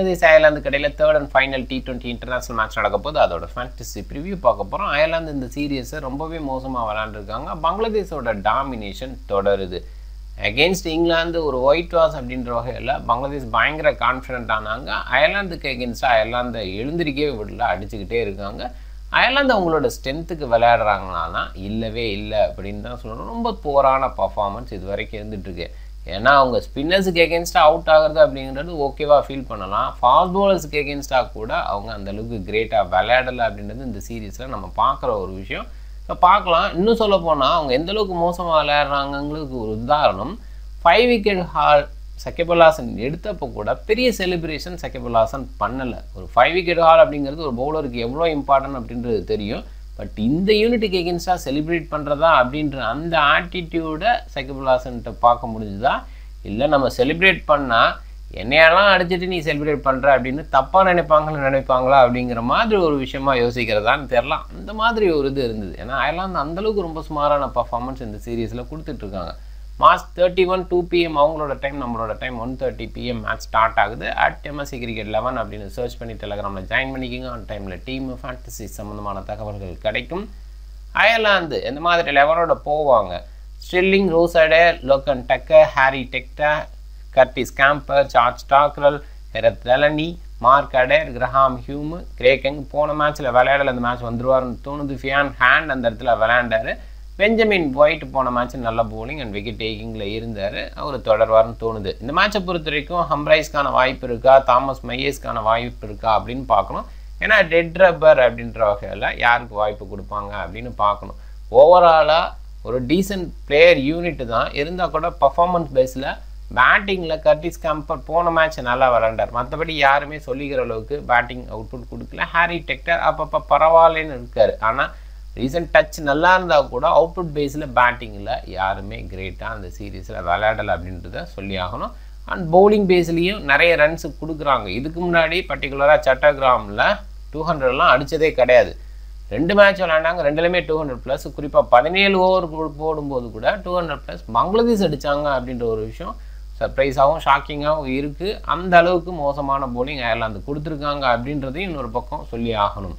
Bangladesh Ireland கடையில் third and final T twenty international match நடக்க போது அதோட ஃபேண்டசி ப்ரிவ்யூ பார்க்க போகிறோம் அயர்லாந்து இந்த சீரியஸை ரொம்பவே மோசமாக விளாண்டுருக்காங்க பங்களாதேஷோட டாமினேஷன் தொடருது அகெயின்ஸ்ட் இங்கிலாந்து ஒரு ஒயிட் வாஷ் அப்படின்ற வகையில் பங்களாதேஷ் பயங்கர கான்ஃபிடென்ட் ஆனாங்க அயர்லாந்துக்கு எகென்ஸ்டாக அயர்லாந்தை எழுந்திருக்கவே விடல அடிச்சுக்கிட்டே இருக்காங்க அயர்லாந்து அவங்களோட ஸ்ட்ரென்த்துக்கு விளையாடுறாங்களான்னா இல்லவே இல்லை அப்படின்னு தான் சொல்லணும் ரொம்ப போரான பர்ஃபார்மன்ஸ் இது வரைக்கும் இருந்துகிட்ருக்கு ஏன்னா அவங்க ஸ்பின்னர்ஸுக்கு எகென்ஸ்டாக அவுட் ஆகுறது அப்படிங்கிறது ஓகேவா ஃபீல் பண்ணலாம் ஃபாஸ்ட் பவுலர்ஸுக்கு எகென்ஸ்டாக கூட அவங்க அந்தளவுக்கு கிரேட்டாக விளையாடலை அப்படின்றது இந்த சீரீஸில் நம்ம பார்க்குற ஒரு விஷயம் இப்போ பார்க்கலாம் இன்னும் சொல்ல போனால் அவங்க எந்த அளவுக்கு மோசமாக விளையாடுறாங்கங்களுக்கு ஒரு உதாரணம் ஃபைவ் விக்கெட் ஹால் சக்கபுல்லாசன் எடுத்தப்போ கூட பெரிய செலிப்ரேஷன் சக்கபுல்லாசன் பண்ணலை ஒரு ஃபைவ் விக்கெட் ஹால் அப்படிங்கிறது ஒரு பவுலருக்கு எவ்வளோ இம்பார்ட்டன்ட் அப்படின்றது தெரியும் பட் இந்த யூனிட்டுக்கு எகென்ஸ்டாக செலிப்ரேட் பண்ணுறதா அப்படின்ற அந்த ஆட்டிடியூடை சக்கபுல்லாசன்கிட்ட பார்க்க முடிஞ்சுதா இல்லை நம்ம செலிப்ரேட் பண்ணால் என்னையெல்லாம் அடிச்சுட்டு நீ செலிப்ரேட் பண்ணுற அப்படின்னு தப்பாக நினைப்பாங்கன்னு நினைப்பாங்களா அப்படிங்கிற மாதிரி ஒரு விஷயமா யோசிக்கிறதான்னு தெரிலாம் அந்த மாதிரி ஒரு இது இருந்தது ஏன்னா அயர்லாந்து அந்தளவுக்கு ரொம்ப சுமாரான பர்ஃபார்மன்ஸ் இந்த சீரீஸில் கொடுத்துட்ருக்காங்க March thirty one two PM அவங்களோட டைம் நம்மளோட time one thirty PM match start ஆகுது அட் எம்எஸ்சி கிரிக்கெட் லெவன் அப்படின்னு சர்ச் பண்ணி டெலகிராமில் ஜாயின் பண்ணிக்கிங்க ஆன் டைமில் டீம் ஃபேண்டசி சம்மந்தமான தகவல்கள் கிடைக்கும் அயர்லாந்து எந்த மாதிரி லெவனோட போவாங்க ஸ்டில்லிங் ரோசடே Lorcan Tucker Harry Tector Curtis Campher George Dockrell Gareth Delany Mark Adair Graham Hume Craig Young போன மேட்ச்சில் விளையாடல அந்த மேட்ச் வந்துருவாருன்னு தோணுது ஃபியான் ஹேண்ட் அந்த இடத்துல விளையாண்டாரு பெஞ்சமின் ஒயிட் போன மேட்ச் நல்ல போலிங் அண்ட் விக்கெட் டேக்கிங்கில் இருந்தார் அவர் தொடர்வார்னு தோணுது இந்த மேட்சை பொறுத்த வரைக்கும் ஹம்ரைஸ்க்கான வாய்ப்பு இருக்கா தாமஸ் மையேஸ்க்கான வாய்ப்பு இருக்கா அப்படின்னு பார்க்கணும் ஏன்னா டெட் ரப்பர் அப்படின்ற வகையில் யாருக்கு வாய்ப்பு கொடுப்பாங்க அப்படின்னு பார்க்கணும் ஓவராலாக ஒரு டீசென்ட் பிளேயர் யூனிட் தான் இருந்தால் கூட பர்ஃபார்மன்ஸ் பேஸில் பேட்டிங்கில் கர்டிஸ் கேம்பர் போன மேட்ச் நல்லா விளாண்டார் மற்றபடி யாருமே சொல்லிக்கிற அளவுக்கு பேட்டிங் அவுட்புட் கொடுக்கல ஹாரி டெக்டர் அப்பப்போ பரவாயில்லன்னு இருக்கார் ஆனால் ரீசன்ட் டச் நல்லா இருந்தால் கூட அவுட்புட் பேஸில் பேட்டிங்கில் யாருமே கிரேட்டாக அந்த சீரீஸில் விளையாடலை அப்படின்றத சொல்லி ஆகணும் அண்ட் பவுலிங் பேஸ்லேயும் நிறைய ரன்ஸு கொடுக்குறாங்க இதுக்கு முன்னாடி பர்டிகுலராக சட்டகிராமில் டூ ஹண்ட்ரட்லாம் அடித்ததே கிடையாது ரெண்டு மேட்ச் விளையாண்டாங்க ரெண்டுலேயுமே டூ ஹண்ட்ரட் ப்ளஸ் குறிப்பாக பதினேழு ஓவர் போடும்போது கூட டூ ஹண்ட்ரட் ப்ளஸ் பங்களாதேஷ் அடித்தாங்க அப்படின்ற ஒரு விஷயம் சர்ப்ரைஸாகவும் ஷாக்கிங்காகவும் இருக்குது அந்த அளவுக்கு மோசமான போலிங் அயர்லாந்து கொடுத்துருக்காங்க அப்படின்றதையும் இன்னொரு பக்கம் சொல்லி ஆகணும்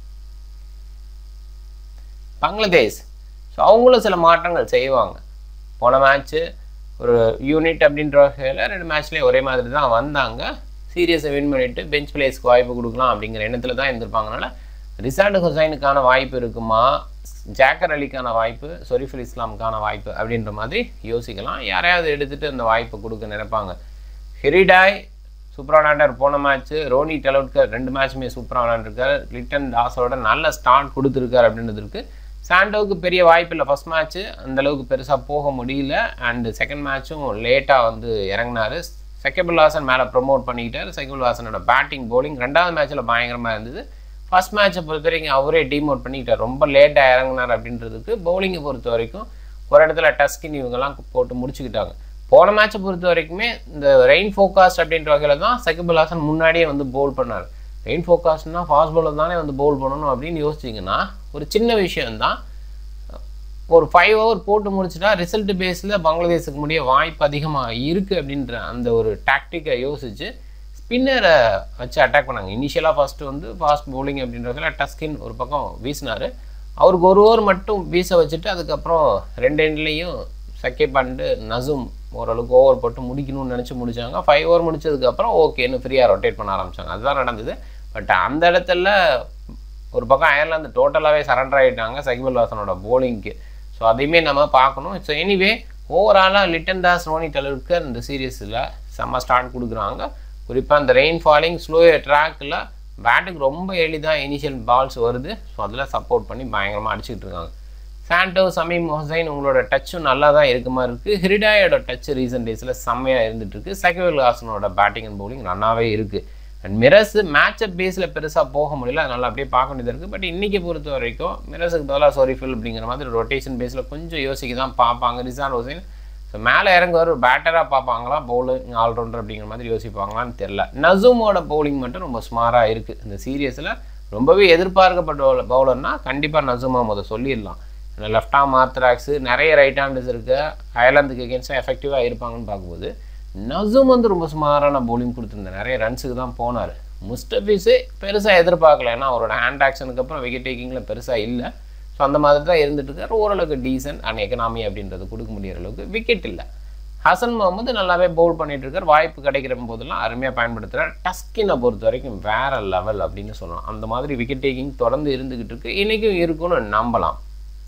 பங்களாதேஷ் ஸோ அவங்களும் சில மாற்றங்கள் செய்வாங்க போன மேட்ச்சு ஒரு யூனிட் அப்படின்ற வகையில் ரெண்டு மேட்ச்லேயும் ஒரே மாதிரி தான் வந்தாங்க சீரியஸை வின் பண்ணிவிட்டு பெஞ்ச் பிளேஸ்க்கு வாய்ப்பு கொடுக்கலாம் அப்படிங்கிற எண்ணத்தில் தான் இருந்திருப்பாங்கனால ரிசார்டு ஹுசைனுக்கான வாய்ப்பு இருக்குமா ஜாக்கர் அலிக்கான வாய்ப்பு சொரிஃபுல் இஸ்லாமுக்கான வாய்ப்பு அப்படின்ற மாதிரி யோசிக்கலாம் யாரையாவது எடுத்துகிட்டு அந்த வாய்ப்பை கொடுக்க நினைப்பாங்க ஹெரிடாய் சூப்பராக விளாண்டார் போன மேட்ச்சு ரோனி டெலவுட்கர் ரெண்டு மேட்ச்சுமே சூப்பராக விளாண்டுருக்கார் லிட்டன் தாஸோட நல்ல ஸ்டார்ட் கொடுத்துருக்கார் அப்படின்றதுக்கு சாண்டோவுக்கு பெரிய வாய்ப்பு இல்லை ஃபஸ்ட் மேட்ச்சு அந்தளவுக்கு பெருசாக போக முடியல அண்டு செகண்ட் மேட்ச்சும் லேட்டாக வந்து இறங்கினார் செகபுல் ஹாசன் மேலே ப்ரொமோட் பண்ணிக்கிட்டார் செகபுல் ஹாசனோட பேட்டிங் போலிங் ரெண்டாவது மேட்ச்சில் பயங்கரமாக இருந்தது ஃபஸ்ட் மேட்ச்சை பொறுத்த வரைக்கும் அவரே டீமோட் பண்ணிக்கிட்டார் ரொம்ப லேட்டாக இறங்கினார் அப்படின்றதுக்கு பவுலிங்கை பொறுத்த வரைக்கும் ஒரு இடத்துல டஸ்கின் இவங்கெல்லாம் போட்டு முடிச்சுக்கிட்டாங்க போன மேட்சை பொறுத்த வரைக்குமே இந்த ரெயின் ஃபோகாஸ்ட் அப்படின்ற வகையில் தான் சகிபுல் ஹாசன் முன்னாடியே வந்து பவுல் பண்ணார் ரெயின் ஃபோகாஸ்ட்னா ஃபாஸ்ட் பவுலர் தானே வந்து பவுல் பண்ணணும் அப்படின்னு யோசிச்சிங்கன்னா ஒரு சின்ன விஷயம்தான் ஒரு ஃபைவ் ஹவர் போட்டு முடிச்சுட்டா ரிசல்ட் பேஸில் பங்களாதேஷுக்கு முடிய வாய்ப்பு அதிகமாக இருக்குது அப்படின்ற அந்த ஒரு டாக்டிக்கை யோசித்து ஸ்பின்னரை வச்சு அட்டாக் பண்ணாங்க இனிஷியலாக ஃபஸ்ட்டு வந்து ஃபாஸ்ட் பவுலிங் அப்படின்றதுல டஸ்கின் ஒரு பக்கம் வீசினார் அவருக்கு ஒரு ஓவர் மட்டும் வீச வச்சுட்டு அதுக்கப்புறம் ரெண்டு எண்ட்லேயும் சக்கே பண்டு நசும் ஓரளவுக்கு ஓவர் போட்டு முடிக்கணும்னு நினச்சி முடித்தாங்க ஃபைவ் ஓவர் முடிச்சதுக்கப்புறம் ஓகேன்னு ஃப்ரீயாக ரொட்டேட் பண்ண ஆரம்பித்தாங்க அதுதான் நடந்தது பட் அந்த இடத்துல ஒரு பக்கம் அயர்லாந்து டோட்டலாகவே சரண்டர் ஆகிட்டாங்க சகிபுல் ஹாசனோட போலிங்க்கு ஸோ அதையுமே நம்ம பார்க்கணும் ஸோ எனிவே ஓவராலாக லிட்டன் தாஸ் ரோனி டலருக்கு இந்த சீரீஸில் செம்ம ஸ்டார்ட் கொடுக்குறாங்க குறிப்பாக அந்த ரெயின் ஃபாலிங் ஸ்லோ ட்ராக்கில் பேட்டுக்கு ரொம்ப எளிதாக இனிஷியல் பால்ஸ் வருது ஸோ அதில் சப்போர்ட் பண்ணி பயங்கரமாக அடிச்சுக்கிட்டு இருக்காங்க சாண்டோ சமீம் ஹொசைன் உங்களோட டச்சும் நல்லா தான் இருக்க மாதிரி இருக்குது ஹிரிடாயோட டச் ரீசன்ட் டேஸில் செம்மையாக இருந்துகிட்ருக்கு சகிவல் ஹாசனோட பேட்டிங் அண்ட் பவுலிங் நல்லாவே இருக்குது அண்ட் மிரஸ் மேட்சப் பேஸில் பெருசாக போக முடியல அதனால் அப்படியே பார்க்க வேண்டியது இருக்குது பட் இன்றைக்கி பொறுத்த வரைக்கும் மிரஸுக்கு பதிலாக சோரிஃபில் அப்படிங்கிற மாதிரி ரொட்டேஷன் பேஸில் கொஞ்சம் யோசிக்க தான் பார்ப்பாங்க ரிசான் ஹுசைன் ஸோ மேலே இறங்குவார் ஒரு பேட்டராக பார்ப்பாங்களா பவுலிங் ஆல்ரவுண்டர் அப்படிங்கிற மாதிரி யோசிப்பாங்களான்னு தெரில நசூமோட பவுலிங் மட்டும் ரொம்ப ஸ்மாராக இருக்குது இந்த சீரியஸில் ரொம்பவே எதிர்பார்க்கப்பட்ட பவுலர்னா கண்டிப்பாக நசுமா முதல் சொல்லிடலாம் லெஃப்ட் ஆம் ஆர்த்தராக்ஸு நிறைய ரைட் ஹேண்டர்ஸ் இருக்குது அயர்லாந்துக்கு எகேன்ஸ்டாக எஃபெக்டிவாக இருப்பாங்கன்னு பார்க்கும்போது நசும் வந்து ரொம்ப சுமாரான bowling கொடுத்துருந்தார் நிறைய ரன்ஸுக்கு தான் போனார் முஸ்டபிஸு பெருசாக எதிர்பார்க்கல ஏன்னா அவரோட ஹேண்ட் ஆக்ஷனுக்கு அப்புறம் விக்கெட் டேக்கிங்கில் பெருசாக இல்லை ஸோ அந்த மாதிரி தான் இருந்துட்டு இருக்காரு ஓரளவுக்கு டீசன்ட் அண்ட் எக்கனாமி அப்படின்றது கொடுக்க முடியிற அளவுக்கு விக்கெட் இல்லை ஹசன் முகமது நல்லாவே பவுல் பண்ணிட்டு இருக்கார் வாய்ப்பு கிடைக்கிற போதெல்லாம் அருமையாக பயன்படுத்துகிறார் டஸ்கினை பொறுத்த வரைக்கும் வேற லெவல் அப்படின்னு சொல்லலாம் அந்த மாதிரி விக்கெட் டேக்கிங் தொடர்ந்து இருந்துகிட்டு இருக்கு இன்றைக்கும் இருக்கும்னு நம்பலாம்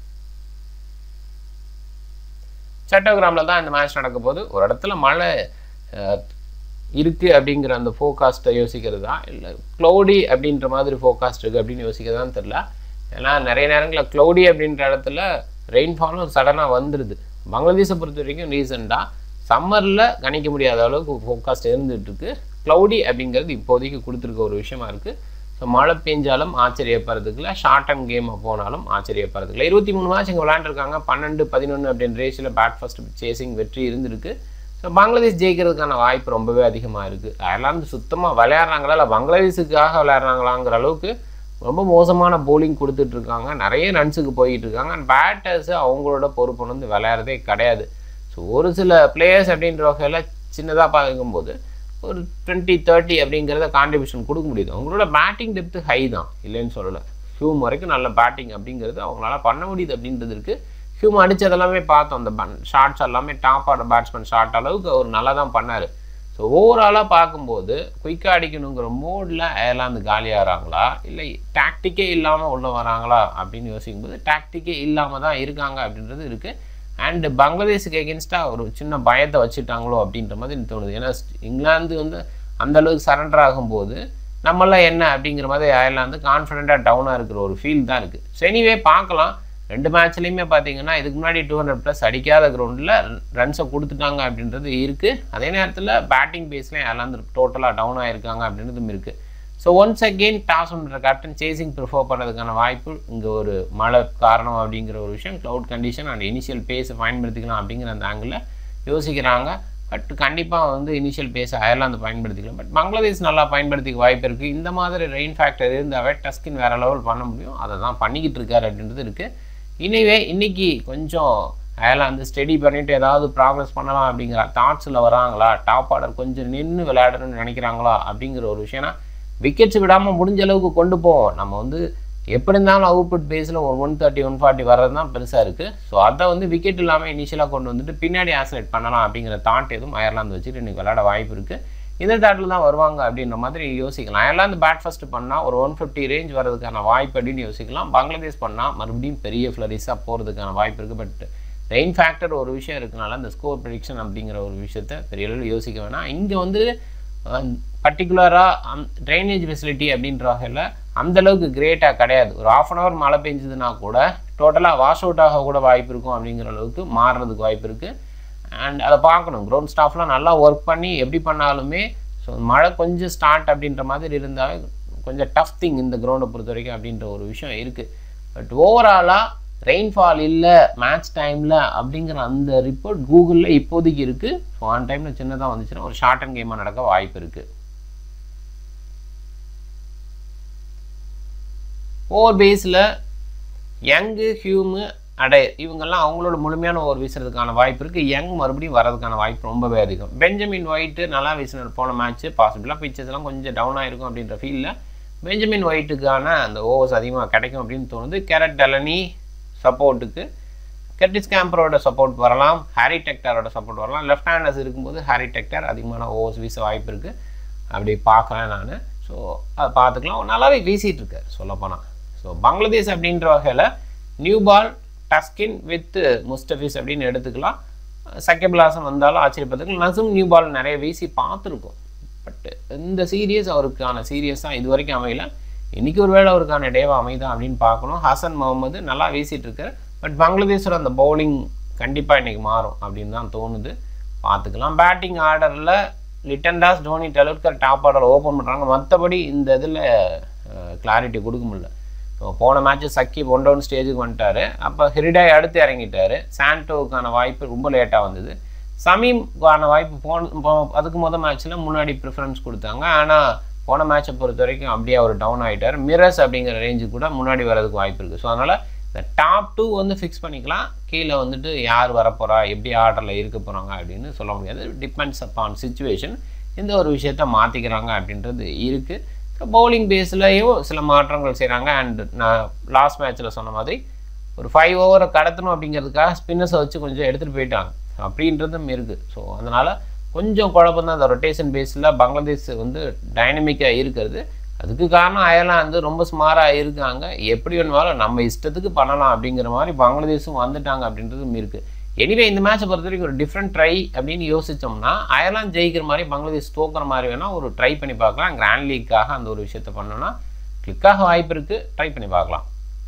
சட்டோகிராமில் தான் இந்த மேட்ச் நடக்க போது ஒரு இடத்துல மழை அஹ், இருக்கு அப்படிங்கிற அந்த ஃபோகாஸ்ட்டை யோசிக்கிறதா இல்லை க்ளௌடி அப்படின்ற மாதிரி ஃபோகாஸ்ட் இருக்குது அப்படின்னு யோசிக்கிறதான்னு தெரில ஏன்னா நிறைய நேரங்களில் க்ளௌடி அப்படின்ற இடத்துல ரெயின்ஃபாலும் சடனாக வந்துடுது பங்களாதேஷை பொறுத்த வரைக்கும் ரீசெண்டாக சம்மரில் கணிக்க முடியாத அளவுக்கு ஃபோகாஸ்ட் இருந்துகிட்டு இருக்கு க்ளௌடி அப்படிங்கிறது இப்போதைக்கு கொடுத்துருக்க ஒரு விஷயமா இருக்குது ஸோ மழை பெஞ்சாலும் ஆச்சரியப்படுறதுக்குல ஷார்ட் அண்ட் கேமாக போனாலும் ஆச்சரியப்படுறதுக்குல இருபத்தி மூணு மேட்ச் இங்கே விளையாண்டுருக்காங்க பன்னெண்டு பதினொன்று அப்படின்ற ரேஷில் பேட் ஃபர்ஸ்ட் சேசிங் வெற்றி இருந்திருக்கு ஸோ பங்களாதேஷ் ஜெயிக்கிறதுக்கான வாய்ப்பு ரொம்பவே அதிகமாக இருக்குது அயர்லாந்து சுத்தமாக விளையாடுறாங்களா இல்லை பங்களாதேஷுக்காக விளையாடுறாங்களாங்கிற அளவுக்கு ரொம்ப மோசமான bowling கொடுத்துட்டு இருக்காங்க நிறைய ரன்ஸுக்கு போயிட்டு இருக்காங்க அண்ட் பேட்டர்ஸு அவங்களோட பொறுப்பு வந்து விளையாடுறதே கிடையாது ஸோ ஒரு சில பிளேயர்ஸ் அப்படின்ற வகையில் சின்னதாக பார்க்கும்போது ஒரு டுவெண்ட்டி தேர்ட்டி அப்படிங்கிறத கான்ட்ரிபியூஷன் கொடுக்க முடியுது அவங்களோட பேட்டிங் டெப்த்து ஹை தான் இல்லைன்னு சொல்லலை ஹியூம் வரைக்கும் நல்ல பேட்டிங் அப்படிங்கிறது அவங்களால பண்ண முடியுது அப்படின்றது இருக்குது ஹியூம் அடிச்சதெல்லாமே பார்த்தோம் அந்த பன் ஷார்ட்ஸ் எல்லாமே டாப் ஆட பேட்ஸ்மேன் ஷாட் அளவுக்கு அவர் நல்லா தான் பண்ணார் ஸோ ஓவராலாக பார்க்கும்போது குயிக்காக அடிக்கணுங்கிற மோடில் அயர்லாந்து காலியாகிறாங்களா இல்லை டாக்டிக்கே இல்லாமல் உள்ள வராங்களா அப்படின்னு யோசிக்கும்போது டாக்டிக்கே இல்லாமல் தான் இருக்காங்க அப்படின்றது இருக்குது அண்டு பங்களாதேஷுக்கு எகென்ஸ்டாக ஒரு சின்ன பயத்தை வச்சுட்டாங்களோ அப்படின்ற மாதிரி எனக்கு தோணுது ஏன்னா இங்கிலாந்து வந்து அந்த அளவுக்கு சரண்டர் ஆகும்போது நம்மளாம் என்ன அப்படிங்கிற மாதிரி அயர்லாந்து கான்ஃபிடென்ட்டாக டவுனாக இருக்கிற ஒரு ஃபீல் தான் இருக்குது ஸோ எனிவே பார்க்கலாம் ரெண்டு மேட்ச்லேயுமே பார்த்தீங்கன்னா இதுக்கு முன்னாடி டூ ஹண்ட்ரட் ப்ளஸ் அடிக்காத கிரவுண்டில் ரன்ஸை கொடுத்துட்டாங்க அப்படின்றது இருக்குது அதே நேரத்தில் பேட்டிங் பேஸ்லேயும் அயர்லாந்து டோட்டலாக டவுன் ஆகிருக்காங்க அப்படின்றதும் இருக்குது ஸோ ஒன்ஸ் அகெயின் டாஸ் ஒன்ற கேப்டன் சேசிங் ப்ரிஃபர் பண்ணுறதுக்கான வாய்ப்பு இங்கே ஒரு மழை காரணம் அப்படிங்கிற ஒரு விஷயம் க்ளவுட் கண்டிஷன் அண்ட் இனிஷியல் பேஸை பயன்படுத்திக்கலாம் அப்படிங்கிற அந்த ஆங்கிளில் யோசிக்கிறாங்க பட் கண்டிப்பாக வந்து இனிஷியல் பேஸை அயர்லாந்து பயன்படுத்திக்கலாம் பட் பங்களாதேஷ் நல்லா பயன்படுத்திக்க வாய்ப்பு இருக்குது இந்த மாதிரி ரெயின் ஃபேக்டர் இருந்தாவே டஸ்கின் வேறு லெவல் பண்ண முடியும் அதை தான் பண்ணிக்கிட்டு இருக்காரு அப்படின்றது இருக்குது இனிவே இன்னைக்கு கொஞ்சம் அயர்லாந்து ஸ்டடி பண்ணிட்டு ஏதாவது ப்ராக்ரஸ் பண்ணலாம் அப்படிங்கிற தாட்ஸில் வராங்களா டாப் ஆர்டர் கொஞ்சம் நின்று விளையாடணும்னு நினைக்கிறாங்களா அப்படிங்கிற ஒரு விஷயம்னா விக்கெட்ஸ் விடாமல் முடிஞ்ச அளவுக்கு கொண்டு போவோம் நம்ம வந்து எப்படி இருந்தாலும் அவுட்புட் பேஸில் ஒரு ஒன் தேர்ட்டி ஒன் ஃபார்ட்டி வர்றது தான் பெருசாக இருக்குது ஸோ அதை வந்து விக்கெட் இல்லாமல் இனிஷியலாக கொண்டு வந்துட்டு பின்னாடி ஆசலேட் பண்ணலாம் அப்படிங்கிற தாட் எதுவும் அயர்லாந்து வச்சுட்டு இன்றைக்கி விளையாட வாய்ப்பு இருக்குது இந்த தாட்டில் தான் வருவாங்க அப்படின்ற மாதிரி யோசிக்கலாம் அயர்லாந்து பேட் ஃபர்ஸ்ட் பண்ணால் ஒரு ஒன் ஃபிஃப்டி ரேஞ்ச் வரதுக்கான வாய்ப்பு அப்படின்னு யோசிக்கலாம் பங்களாதேஷ் பண்ணால் மறுபடியும் பெரிய ஃப்ளரிஸாக போகிறதுக்கான வாய்ப்பு இருக்குது பட் ரெயின் ஃபேக்டர் ஒரு விஷயம் இருக்கனால அந்த ஸ்கோர் ப்ரிடிக்ஷன் அப்படிங்கிற ஒரு விஷயத்த பெரிய அளவில் யோசிக்க வேணாம் இங்கே வந்து பர்டிகுலராக அந் ட்ரைனேஜ் ஃபெசிலிட்டி அப்படின்ற வகையில் அந்தளவுக்கு கிரேட்டாக கிடையாது ஒரு ஆஃப் அன் ஹவர் மழை பெஞ்சதுன்னா கூட டோட்டலாக வாஷ் அவுட் ஆக கூட வாய்ப்பு இருக்கும் அப்படிங்கிற அளவுக்கு மாறுறதுக்கு வாய்ப்பு இருக்குது அண்ட் அதை பார்க்கணும் கிரவுண்ட் ஸ்டாஃப்லாம் நல்லா ஒர்க் பண்ணி எப்படி பண்ணாலுமே ஸோ மழை கொஞ்சம் ஸ்டார்ட் அப்படின்ற மாதிரி இருந்தாலே கொஞ்சம் டஃப் திங் இந்த கிரவுண்டை பொறுத்த வரைக்கும் அப்படின்ற ஒரு விஷயம் இருக்குது பட் ஓவராலாக ரெயின்ஃபால் இல்லை மேட்ச் டைமில் அப்படிங்கிற அந்த ரிப்போர்ட் கூகுளில் இப்போதைக்கு இருக்குது ஸோ ஆன் டைமில் சின்னதாக வந்துச்சுன்னா ஒரு ஷார்ட் அண்ட் கேமாக நடக்க வாய்ப்பு இருக்குது ஓவர் பேஸில் யங்கு ஹியூமு அடை இவங்கெல்லாம் அவங்களோட முழுமையான ஓவர் வீசுறதுக்கான வாய்ப்பு இருக்குது யங் மறுபடியும் வரதுக்கான வாய்ப்பு ரொம்பவே அதிகம் பெஞ்சமின் ஒயிட்டு நல்லா வீசினார் போன மேட்ச்சு பாசிபிளாக பிச்சர்ஸ்லாம் கொஞ்சம் டவுன் ஆகிருக்கும் அப்படின்ற ஃபீலில் பெஞ்சமின் ஒயிட்டுக்கான அந்த ஓவர்ஸ் அதிகமாக கிடைக்கும் அப்படின்னு தோணுது கேரட் டெலனி சப்போர்ட்டுக்கு கெட்டிஸ் கேம்பரோட சப்போர்ட் வரலாம் ஹாரி டெக்டரோட சப்போர்ட் வரலாம் லெஃப்ட் ஹேண்டர்ஸ் இருக்கும்போது ஹாரி டெக்டர் அதிகமான ஓவர்ஸ் வீச வாய்ப்பு இருக்குது அப்படி பார்க்குறேன் நான் ஸோ அதை பார்த்துக்கலாம் நல்லாவே வீசிகிட்டு இருக்கார் சொல்லப்போனால் ஸோ பங்களாதேஷ் அப்படின்ற வகையில் new ball Taskin with Mustafiz அப்படின்னு எடுத்துக்கலாம் சக்கபிலாசம் வந்தாலும் ஆச்சரியப்பதுக்கு நசும் நியூ பால் நிறைய வீசி பார்த்துருக்கோம் பட் இந்த சீரியஸ் அவருக்கான சீரியஸாக இது வரைக்கும் அமையல இன்றைக்கி ஒரு வேளை அவருக்கான டேவா அமைதா அப்படின்னு பார்க்கணும் ஹசன் முகமது நல்லா வீசிட்டு இருக்காரு பட் பங்களாதேஷோட அந்த பவுலிங் கண்டிப்பாக இன்றைக்கி மாறும் அப்படின்னு தான் தோணுது பார்த்துக்கலாம் பேட்டிங் ஆர்டரில் லிட்டன் தாஸ் டோனி டெலுட்கர் டாப் ஆர்டர் ஓப்பன் பண்ணுறாங்க மற்றபடி இந்த இதில் கிளாரிட்டி கொடுக்க முடியல ஸோ போன மேட்ச்சு சக்கி ஒன் டவுன் ஸ்டேஜுக்கு வந்துட்டார் அப்போ ஹிரிடாய் அடுத்து இறங்கிட்டார் சாண்டோவுக்கான வாய்ப்பு ரொம்ப லேட்டாக வந்தது சமீம்கான வாய்ப்பு போன அதுக்கு மொதல் மேட்ச்சில் முன்னாடி ப்ரிஃபரன்ஸ் கொடுத்தாங்க ஆனால் போன மேட்சை பொறுத்த வரைக்கும் அப்படியே அவர் டவுன் ஆகிட்டார் மிரஸ் அப்படிங்கிற ரேஞ்சு கூட முன்னாடி வரதுக்கு வாய்ப்பு இருக்குது ஸோ அதனால் இந்த டாப் டூ வந்து ஃபிக்ஸ் பண்ணிக்கலாம் கீழே வந்துட்டு யார் வரப்போகிறா எப்படி ஆர்டரில் இருக்க போகிறாங்க அப்படின்னு சொல்ல முடியாது டிபெண்ட்ஸ் அப்பான் சுச்சுவேஷன் இந்த ஒரு விஷயத்த மாற்றிக்கிறாங்க அப்படின்றது இருக்குது ஸோ பவுலிங் பேஸ்லையும் சில மாற்றங்கள் செய்கிறாங்க அண்ட் நான் லாஸ்ட் மேட்ச்சில் சொன்ன மாதிரி ஒரு ஃபைவ் ஓவரை கடத்தணும் அப்படிங்கிறதுக்காக ஸ்பின்னர்ஸை வச்சு கொஞ்சம் எடுத்துகிட்டு போயிட்டாங்க அப்படின்றதும் இருக்குது ஸோ அதனால் கொஞ்சம் குழப்பம் தான் அந்த ரொட்டேஷன் பேஸில் பங்களாதேஷ் வந்து டைனமிக்காக இருக்கிறது அதுக்கு காரணம் அயர்லாந்து ரொம்ப ஸ்மாராக இருக்காங்க எப்படி வேணுமாலும் நம்ம இஷ்டத்துக்கு பண்ணலாம் அப்படிங்கிற மாதிரி பங்களாதேஷும் வந்துட்டாங்க அப்படின்றதும் இருக்குது எனிவே இந்த மேட்சை பொறுத்த வரைக்கும் ஒரு டிஃப்ரெண்ட் ட்ரை அப்படின்னு யோசித்தோம்னா அயர்லாந்து ஜெயிக்கிற மாதிரி பங்களாதேஷ் தோக்குற மாதிரி வேணால் ஒரு ட்ரை பண்ணி பார்க்கலாம் கிராண்ட் லீக்காக அந்த ஒரு விஷயத்த பண்ணோன்னா கிளிக்காக வாய்ப்பு இருக்குது ட்ரை பண்ணி பார்க்கலாம்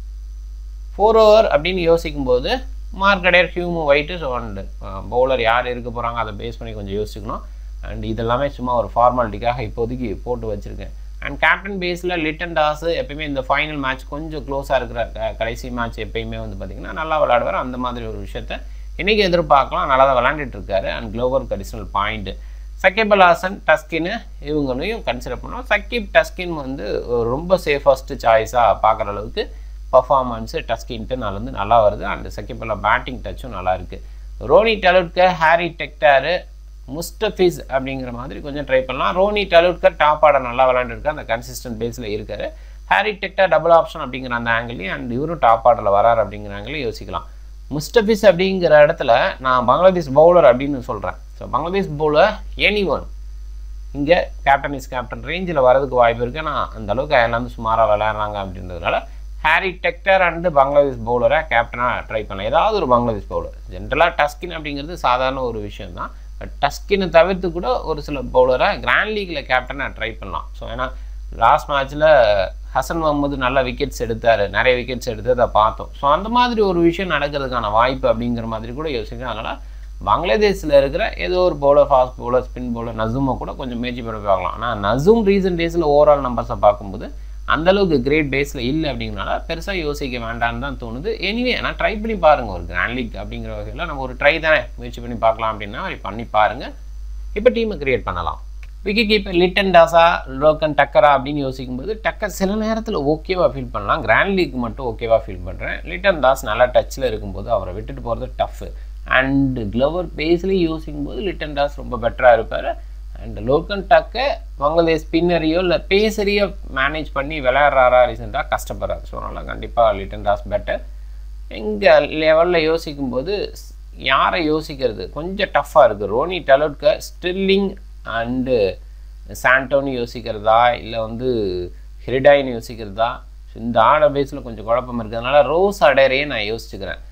ஃபோர் ஓவர் அப்படின்னு யோசிக்கும்போது Mark Adair Hume White so and bowler யார் இருக்க போகிறாங்க அதை பேஸ் பண்ணி கொஞ்சம் யோசிக்கணும் அண்ட் இதெல்லாமே சும்மா ஒரு ஃபார்மாலிட்டிக்காக இப்போதைக்கு போட்டு வச்சுருக்கேன் அண்ட் கேப்டன் பேஸில் லிட்டன் டாஸு எப்பயுமே இந்த ஃபைனல் மேட்ச் கொஞ்சம் க்ளோஸாக இருக்கிற கடைசி மேட்ச் எப்பயுமே வந்து பார்த்திங்கன்னா நல்லா விளையாடுவார் அந்த மாதிரி ஒரு விஷயத்த இன்றைக்கி எதிர்பார்க்கலாம் நல்லா தான் விளையாண்டுட்டு இருக்காரு and glover additional point Shakib Al Hasan டஸ்கின்னு இவங்களையும் கன்சிடர் பண்ணோம் சக்கிப் டஸ்கின் வந்து ரொம்ப சேஃபஸ்ட்டு சாய்ஸாக பார்க்குற அளவுக்கு பர்ஃபார்மன்ஸு டஸ்கின்ட்டு நாள் வந்து நல்லா வருது அண்ட் சக்கிப்பில் பேட்டிங் டச்சும் நல்லா இருக்குது ரோனி டலுட்கர் ஹாரி டெக்டாரு முஸ்டஃபிஸ் அப்படிங்கிற மாதிரி கொஞ்சம் ட்ரை பண்ணலாம் ரோனி டலுட்கர் டாப் ஆட நல்லா விளாண்டுருக்கு அந்த கன்சிஸ்டன்ட் பேஸில் இருக்காரு ஹாரி டெக்டார் டபுள் ஆப்ஷன் அப்படிங்கிற அந்த ஆங்கிளையும் அண்ட் இவரும் டாப் ஆர்டரில் வரார் அப்படிங்கிற ஆங்கிளையும் யோசிக்கலாம் முஸ்டபிஸ் அப்படிங்கிற இடத்துல நான் பங்களாதேஷ் பவுலர் அப்படின்னு சொல்கிறேன் so Bangladesh bowler any one இங்கே கேப்டன் இஸ் கேப்டன் ரேஞ்சில் வரதுக்கு வாய்ப்பு இருக்குது நான் அந்த அளவுக்கு அயர்லாந்து சுமாராக விளையாடுறாங்க அப்படின்றதுனால ஹாரி டெக்டர் அண்டு பங்களாதேஷ் பவுலரை கேப்டனாக ட்ரை பண்ணலாம் ஏதாவது ஒரு பங்களாதேஷ் பவுலர் ஜென்ரலாக டஸ்கின் அப்படிங்கிறது சாதாரண ஒரு விஷயம் தான் பட் டஸ்கினை தவிர்த்து கூட ஒரு சில பவுலரை கிராண்ட் லீக்கில் கேப்டனாக ட்ரை பண்ணலாம் ஸோ ஏன்னா லாஸ்ட் மேட்ச்சில் ஹசன் முகமது நல்ல விக்கெட்ஸ் எடுத்தார் நிறைய விக்கெட்ஸ் எடுத்து அதை பார்த்தோம் ஸோ அந்த மாதிரி ஒரு விஷயம் நடக்கிறதுக்கான வாய்ப்பு அப்படிங்கிற மாதிரி கூட யோசிக்கிறேன் அதனால் பங்களாதேஷில் இருக்கிற ஏதோ ஒரு bowler fast bowler spin bowler நசூமை கூட கொஞ்சம் மேட்ச் பண்ணி பார்க்கலாம் ஆனால் நசூம் ரீசன்ட் டேஸில் ஓவரால் நம்பர்ஸை பார்க்கும்போது அந்தளவுக்கு கிரேட் பேஸில் இல்லை அப்படிங்கிறனால பெருசாக யோசிக்க வேண்டாம்னு தான் தோணுது எனிவே ஆனால் ட்ரை பண்ணி பாருங்கள் ஒரு கிராண்ட் லீக் அப்படிங்கிற வகையில் நம்ம ஒரு ட்ரை தானே முயற்சி பண்ணி பார்க்கலாம் அப்படின்னா அப்படி பண்ணி பாருங்கள் இப்போ டீமை கிரியேட் பண்ணலாம் விக்கெட் கீப்பர் லிட்டன் டாஸா லோக்கன் டக்கரா அப்படின்னு யோசிக்கும்போது டக்கர் சில நேரத்தில் ஓகேவா ஃபீல் பண்ணலாம் கிராண்ட் லீக் மட்டும் ஓகேவா ஃபீல் பண்ணுறேன் லிட்டன் தாஸ் நல்லா டச்சில் இருக்கும்போது அவரை விட்டுட்டு போகிறது டஃப் அண்ட் க்ளவர் பேஸ்லேயும் யோசிக்கும்போது லிட்டன் டாஸ் ரொம்ப பெட்டராக இருப்பார் அண்ட் லோக்கன் டக்க பங்களாதேஷ் ஸ்பின்னரையோ இல்லை பேசரியோ மேனேஜ் பண்ணி விளையாடுறாரா ரீசெண்டாக கஷ்டப்படுறாரு ஸோ அதனால் கண்டிப்பாக லிட்டன் டாஸ் பெட்டர் எங்கள் லெவலில் யோசிக்கும்போது யாரை யோசிக்கிறது கொஞ்சம் டஃப்பாக இருக்குது ரோனி டலோட்க ஸ்டில்லிங் அண்டு சாண்டோன்னு யோசிக்கிறதா இல்லை வந்து ஹிரிடாயின்னு யோசிக்கிறதா இந்த ஆட பேஸில் கொஞ்சம் குழப்பம் இருக்கிறதுனால ரோஸ் அடையறையே நான் யோசிச்சுக்கிறேன்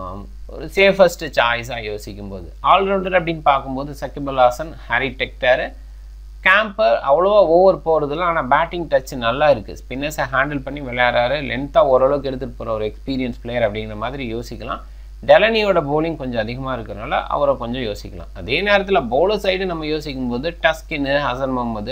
ஒரு சேஃபஸ்ட் சாய்ஸாக யோசிக்கும் போது ஆல்ரவுண்டர் அப்படின்னு பார்க்கும்போது Shakibul Hasan Harry Tector Campher அவ்வளோவா ஓவர் போகிறதுல ஆனால் பேட்டிங் டச் நல்லா இருக்குது ஸ்பின்னர்ஸை ஹேண்டில் பண்ணி விளையாடுறாரு லென்த்தாக ஓரளவுக்கு எடுத்துகிட்டு போகிற ஒரு எக்ஸ்பீரியன்ஸ் பிளேயர் அப்படிங்கிற மாதிரி யோசிக்கலாம் டெலனியோட பவுலிங் கொஞ்சம் அதிகமாக இருக்கிறனால அவரை கொஞ்சம் யோசிக்கலாம் அதே நேரத்தில் பவுலர் சைடு நம்ம யோசிக்கும் போது டஸ்கின்னு Hasan Mohammad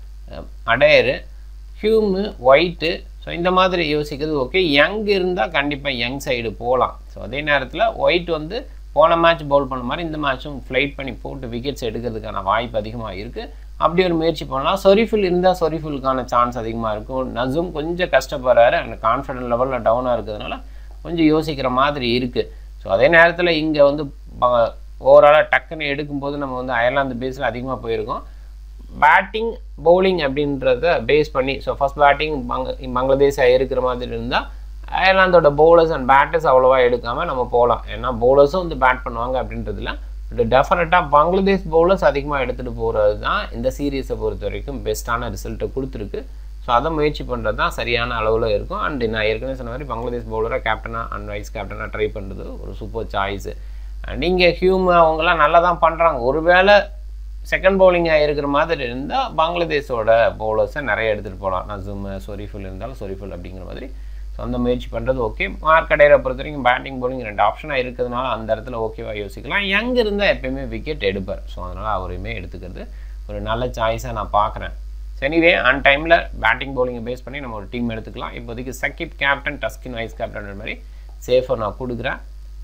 Adair Hume White so இந்த மாதிரி யோசிக்கிறது ஓகே யங் இருந்தால் கண்டிப்பாக யங் சைடு போகலாம் ஸோ அதே நேரத்தில் ஒயிட் வந்து போன மேட்ச் பவுல் பண்ண மாதிரி இந்த மேட்சும் ஃப்ளைட் பண்ணி போட்டு விக்கெட்ஸ் எடுக்கிறதுக்கான வாய்ப்பு அதிகமாக இருக்குது அப்படி ஒரு முயற்சி பண்ணலாம் சொரிஃபுல் இருந்தால் சொரிஃபுல்லுக்கான சான்ஸ் அதிகமாக இருக்கும் நசும் கொஞ்சம் கஷ்டப்படுறாரு அந்த கான்ஃபிடன்ட் லெவலில் டவுனாக இருக்கிறதுனால கொஞ்சம் யோசிக்கிற மாதிரி இருக்குது ஸோ அதே நேரத்தில் இங்கே வந்து ஓவராலாக டக்குன்னு எடுக்கும்போது நம்ம வந்து அயர்லாந்து பேஸில் அதிகமாக போயிருக்கோம் பேட்டிங் பவுலிங் அப்படின்றத பேஸ் பண்ணி ஸோ ஃபஸ்ட் பேட்டிங் பங்க பங்களாதேஷ் இருக்கிற மாதிரி இருந்தால் அயர்லாந்தோட பவுலர்ஸ் அண்ட் பேட்டர்ஸ் அவ்வளோவா எடுக்காமல் நம்ம போகலாம் ஏன்னா பவுலர்ஸும் வந்து பேட் பண்ணுவாங்க அப்படின்றதுல பட் டெஃபினட்டாக பங்களாதேஷ் பவுலர்ஸ் அதிகமாக எடுத்துகிட்டு போகிறது தான் இந்த சீரீஸை பொறுத்த வரைக்கும் பெஸ்ட்டான ரிசல்ட்டை கொடுத்துருக்கு ஸோ அதை முயற்சி பண்ணுறது தான் சரியான அளவில் இருக்கும் அண்ட் நான் ஏற்கனவே சொன்ன மாதிரி பங்களாதேஷ் பவுலராக கேப்டனாக அண்ட் வைஸ் கேப்டனாக ட்ரை பண்ணுறது ஒரு சூப்பர் சாய்ஸு அண்ட் இங்கே ஹியூம் அவங்கெல்லாம் நல்லா தான் பண்ணுறாங்க ஒருவேளை செகண்ட் பவுலிங்காக இருக்கிற மாதிரி இருந்தால் பங்களாதேஷோட பவுலர்ஸை நிறைய எடுத்துகிட்டு போகலாம் நசும் சொரிஃபுல் இருந்தாலும் சொரிஃபுல் அப்படிங்கிற மாதிரி ஸோ அந்த முயற்சி பண்ணுறது ஓகே மார்க் அடையிற பொறுத்த வரைக்கும் பேட்டிங் பவுலிங் ரெண்டு ஆப்ஷனாக இருக்கிறதுனால அந்த இடத்துல ஓகேவாக யோசிக்கலாம் யங் இருந்தால் எப்பயுமே விக்கெட் எடுப்பார் ஸோ அதனால் அவரையுமே எடுத்துக்கிறது ஒரு நல்ல சாய்ஸாக நான் பார்க்குறேன் எனிவே ஆன் டைமில் பேட்டிங் பவுலிங்கை பேஸ் பண்ணி நம்ம ஒரு டீம் எடுத்துக்கலாம் இப்போதைக்கு Shakib captain Taskin vice captain மாதிரி சேஃபாக நான் கொடுக்குறேன்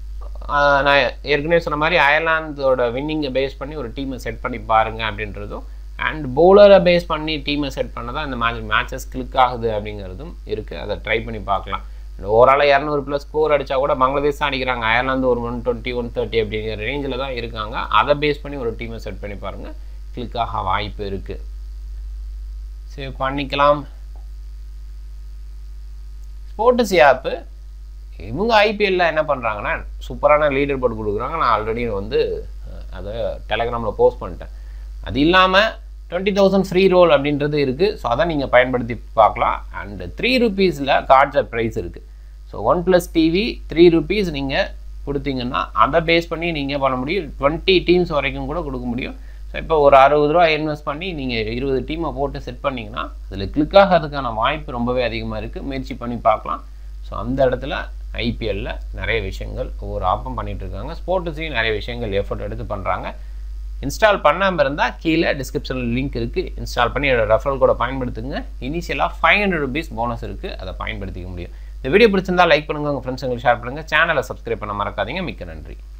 நான் ஏற்கனவே சொன்ன மாதிரி அயர்லாந்தோட வின்னிங்கை பேஸ் பண்ணி ஒரு டீமை செட் பண்ணி பாருங்கள் அப்படின்றதும் அண்ட் பவுலரை பேஸ் பண்ணி டீமை செட் பண்ண தான் இந்த மேட்ச் மேட்சஸ் கிளிக் ஆகுது அப்படிங்கிறதும் இருக்குது அதை ட்ரை பண்ணி பார்க்கலாம் ஓவராலாக இரநூறு ப்ளஸ் ஸ்கோர் அடித்தா கூட பங்களாதேஷ் தான் அடிக்கிறாங்க அயர்லாந்து ஒரு ஒன் டுவெண்ட்டி ஒன் தேர்ட்டி அப்படிங்கிற ரேஞ்சில் தான் இருக்காங்க அதை பேஸ் பண்ணி ஒரு டீமை செட் பண்ணி பாருங்கள் கிளிக் ஆக வாய்ப்பு இருக்குது சேவ் பண்ணிக்கலாம் ஸ்போர்ட்ஸ் ஆப்பு இவங்க ஐபிஎல்ல என்ன பண்ணுறாங்கன்னா சூப்பரான லீடர் போர்டு கொடுக்குறாங்க நான் ஆல்ரெடி வந்து அதை டெலகிராமில் போஸ்ட் பண்ணிட்டேன் அது இல்லாமல் டுவெண்ட்டி தௌசண்ட் ஃப்ரீ ரோல் அப்படின்றது இருக்குது ஸோ அதை நீங்கள் பயன்படுத்தி பார்க்கலாம் அண்டு த்ரீ ருபீஸில் கார்ட்ஸ் ப்ரைஸ் இருக்குது so one plus TV three rupees நீங்கள் கொடுத்தீங்கன்னா அதை பேஸ் பண்ணி நீங்கள் பண்ண முடியும் டுவெண்ட்டி டீம்ஸ் வரைக்கும் கூட கொடுக்க முடியும் ஸோ இப்போ ஒரு அறுபது ரூபா இன்வெஸ்ட் பண்ணி நீங்கள் இருபது டீமை போட்டு செட் பண்ணிங்கன்னா அதில் கிளிக் ஆகிறதுக்கான வாய்ப்பு ரொம்பவே அதிகமாக இருக்குது முயற்சி பண்ணி பார்க்கலாம் ஸோ அந்த இடத்துல ஐபிஎல்லில் நிறைய விஷயங்கள் ஒவ்வொரு ஆப்பும் பண்ணிகிட்டு இருக்காங்க ஸ்போர்ட்ஸையும் நிறைய விஷயங்கள் எஃபர்ட் எடுத்து பண்ணுறாங்க இன்ஸ்டால் பண்ணாமல் இருந்தால் கீழே டிஸ்கிரிப்ஷனில் லிங்க் இருக்குது இன்ஸ்டால் பண்ணி என்னோட ரெஃபரல் கூட பயன்படுத்துங்க இனிஷியலாக ஃபைவ் ஹண்ட்ரட் ருபீஸ் போனஸ் இருக்குது அதை பயன்படுத்திக்க முடியும் இந்த வீடியோ பிடிச்சிருந்தா லைக் பண்ணுங்கள் உங்கள் ஃப்ரெண்ட்ஸுங்களுக்கு ஷேர் பண்ணுங்கள் சேனலை சப்ஸ்கிரைப் பண்ண மறக்காதீங்க மிக்க நன்றி